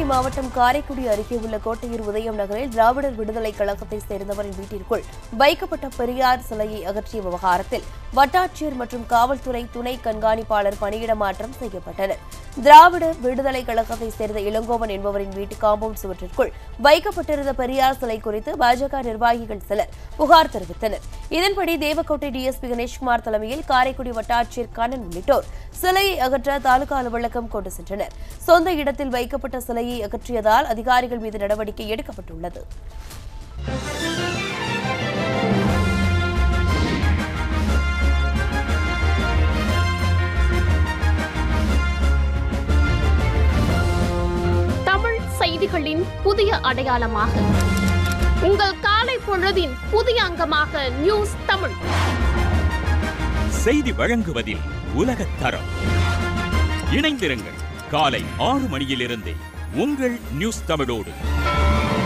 மாவட்டம் காரைக்குடி அருகே உள்ள கோட்டையூர் உதயம் நகரில் திராவிடர் விடுதலை கழகத்தை சேர்ந்தவரின் வீட்டிற்குள் வைக்கப்பட்ட பெரியார் சிலையை அகற்றிய விவகாரத்தில் வட்டாட்சியர் மற்றும் காவல்துறை துணை கண்காணிப்பாளர் பணியிட மாற்றம் செய்யப்பட்டனர் திராவிடர் விடுதலை கழகத்தை சேர்ந்த இளங்கோவன் என்பவரின் வீட்டு காம்பவுண்ட் சுவற்றிற்குள் வைக்கப்பட்டிருந்த பெரியார் சிலை குறித்து பாஜக நிர்வாகிகள் சிலர் புகார் தெரிவித்தனர் இதன்படி தேவக்கோட்டை டிஎஸ்பி கணேஷ்குமார் தலைமையில் காரைக்குடி வட்டாட்சியர் கண்ணன் உள்ளிட்டோர் சிலையை அகற்ற தாலுகா அலுவலகம் கொண்டு சென்றனர் சொந்த இடத்தில் வைக்கப்பட்ட சிலையை அகற்றியதால் அதிகாரிகள் மீது நடவடிக்கை எடுக்கப்பட்டுள்ளது தமிழ் செய்திகளின் புதிய அடையாளமாக உங்கள் காலை பொழுதின் புதிய அங்கமாக நியூஸ் தமிழ் செய்தி வழங்குவதில் உலகத் தரம் இணைந்திருங்கள் காலை ஆறு மணியிலிருந்தே உங்கள் நியூஸ் தமிழோடு